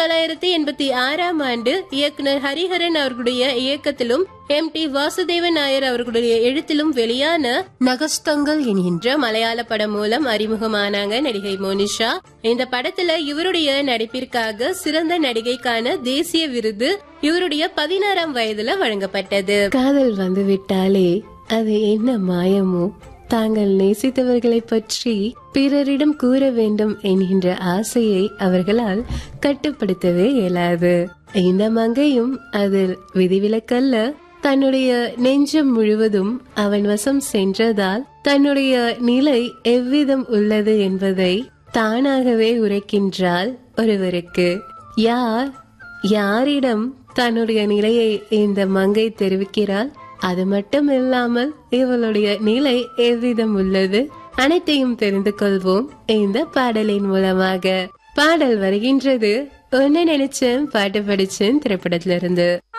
தொள்ளாயிரத்தி எண்பத்தி ஆறாம் ஆண்டு இயக்குனர் ஹரிஹரன் அவர்களுடைய இயக்கத்திலும் எம் டி வாசுதேவன் நாயர் அவர்களுடைய எழுத்திலும் வெளியான நகஸ்தங்கள் என்கின்ற மலையாள படம் மூலம் அறிமுகமானாங்க நடிகை மோனிஷா இந்த படத்துல இவருடைய நடிப்பிற்காக சிறந்த நடிகைக்கான தேசிய விருது இவருடைய பதினாறாம் வயதுல வழங்கப்பட்டது காதல் வந்து விட்டாலே அது என்ன மாயமோ தாங்கள் நேசித்தவர்களை பற்றி பிறரிடம் கூற வேண்டும் என்கின்ற ஆசையை அவர்களால் கட்டுப்படுத்தவே இயலாது இந்த மங்கையும் அதில் விதிவிலக்கல்ல தன்னுடைய நெஞ்சம் முழுவதும் அவன் வசம் சென்றதால் தன்னுடைய நிலை எவ்விதம் உள்ளது என்பதை தானாகவே உரைக்கின்றாள் ஒருவருக்கு யார் யாரிடம் தன்னுடைய நிலையை இந்த மங்கை தெரிவிக்கிறாள் அது மட்டும் இல்லாமல் இவளுடைய நிலை எவ்விதம் உள்ளது அனைத்தையும் தெரிந்து கொள்வோம் இந்த பாடலின் மூலமாக பாடல் வருகின்றது ஒன்னு நினைச்சேன் பாட்டு படிச்சேன் திரைப்படத்திலிருந்து